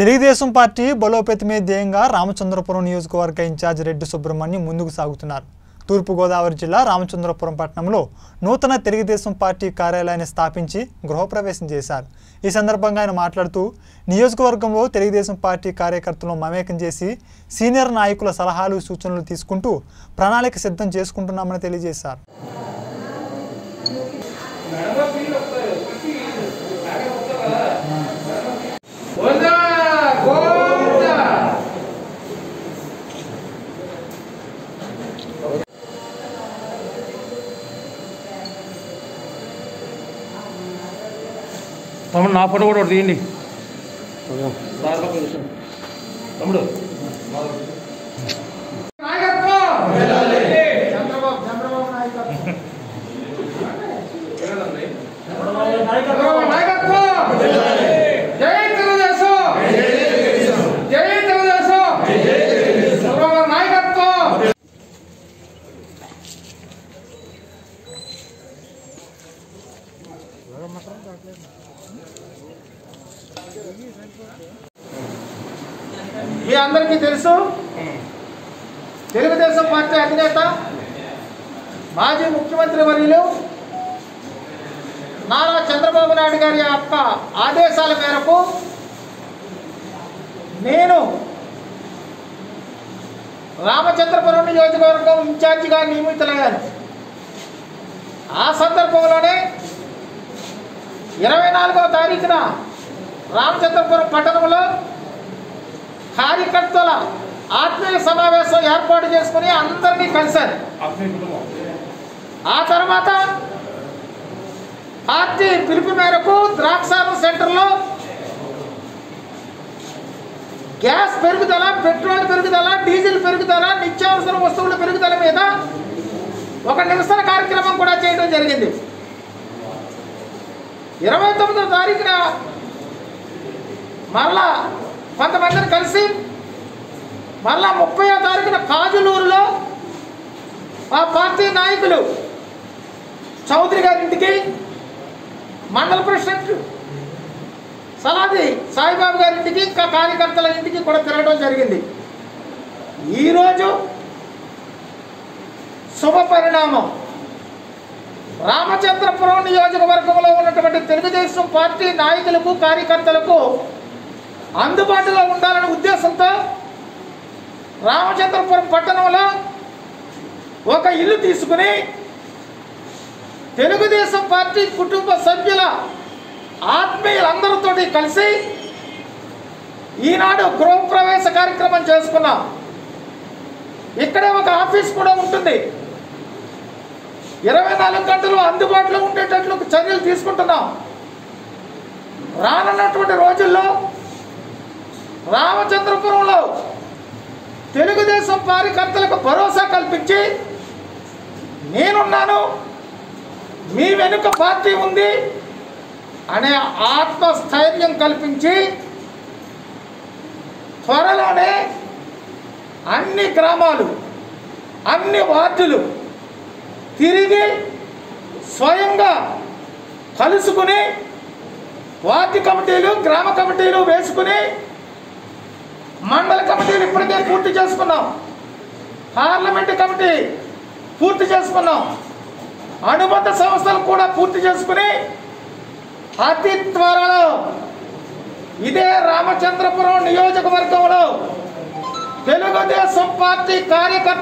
Telugu Desam party బలోపేతమే ధ్యేయంగా రామచంద్రపురం నియోజకవర్గ incharge Reddy Subrahmanyam ముందుకు సాగుతున్నారు తూర్పుగోదావరి జిల్లా రామచంద్రపురం పట్టణంలో నూతన తెలుగుదేశం పార్టీ కార్యాలయాన్ని స్థాపించి గృహప్రవేశం చేశారు ఈ సందర్భంగా ఆయన మాట్లాడుతూ నియోజకవర్గంలో తెలుగుదేశం పార్టీ కార్యకర్తలను మమేకం చేసి సీనియర్ నాయకుల సలహాలు సూచనలు తీసుకుంటూ ప్రణాళిక సిద్ధం చేసుకుంటున్నామని తెలియజేశారు గోవిందా గోవిందా తమ్ముడు నా ఫోటో కూడా ఒకటి తీయండి తమ్ముడు చంద్రబాబు చంద్రబాబు నాయకత్వం చంద్రబాబు నాయకత్వం జై తెలుగుదేశం జై తెలుగుదేశం చంద్రబాబు నాయకత్వం మీ అందరికీ తెలుసు తెలుగుదేశం పార్టీ అధినేత మాజీ ముఖ్యమంత్రి వర్యులు నారా చంద్రబాబు నాయుడు గారి యొక్క ఆదేశాల మేరకు నేను రామచంద్రపురం నియోజకవర్గం ఇన్ఛార్జిగా నియమితులయ్యాను ఆ సందర్భంలోనే ఇరవై నాలుగవ తారీఖున రామచంద్రపురం పట్టణంలో కార్యకర్తల ఆత్మీయ సమావేశం ఏర్పాటు చేసుకుని అందరినీ కలిశారు ఆ తర్వాత పార్టీ పిలుపు మేరకు ద్రాక్షారం సెంటర్లో గ్యాస్ పెరుగుదల పెట్రోల్ పెరుగుదల డీజిల్ పెరుగుదల నిత్యావసర వస్తువుల పెరుగుదల మీద ఒక నిరసన కార్యక్రమం కూడా చేయడం జరిగింది ఇరవై తొమ్మిదో తారీఖున మరలా కొంతమందిని కలిసి మరలా ముప్పయో తారీఖున కాజులూరులో ఆ పార్టీ నాయకులు చౌదరి గారి ఇంటికి మండల ప్రెసిడెంట్ సలాది సాయిబాబు గారి ఇంటికి ఇంకా కార్యకర్తల ఇంటికి కూడా తిరగడం జరిగింది ఈరోజు శుభ పరిణామం రామచంద్రపురం నియోజకవర్గంలో ఉన్నటువంటి తెలుగుదేశం పార్టీ నాయకులకు కార్యకర్తలకు అందుబాటులో ఉండాలనే ఉద్దేశంతో రామచంద్రపురం పట్టణంలో ఒక ఇల్లు తీసుకుని తెలుగుదేశం పార్టీ కుటుంబ సభ్యుల ఆత్మీయులందరితోటి కలిసి ఈనాడు గృహప్రవేశ కార్యక్రమం చేసుకున్నాం ఇక్కడే ఒక ఆఫీస్ కూడా ఉంటుంది ఇరవై నాలుగు గంటలు అందుబాటులో ఉండేటట్లు చర్యలు తీసుకుంటున్నాం రానున్నటువంటి రోజుల్లో రామచంద్రపురంలో తెలుగుదేశం కార్యకర్తలకు భరోసా కల్పించి నేనున్నాను మీ వెనుక పార్టీ ఉంది అనే ఆత్మస్థైర్యం కల్పించి త్వరలోనే అన్ని గ్రామాలు అన్ని వార్డులు తిరిగి స్వయంగా కలుసుకుని వార్డు కమిటీలు గ్రామ కమిటీలు వేసుకుని మండల కమిటీలు ఇప్పటికే పూర్తి చేసుకున్నాం పార్లమెంటు కమిటీ పూర్తి చేసుకున్నాం అనుబంధ సంస్థలు కూడా పూర్తి చేసుకుని అతి త్వరలో ఇదే రామచంద్రపురం నియోజకవర్గంలో తెలుగుదేశం పార్టీ కార్యకర్త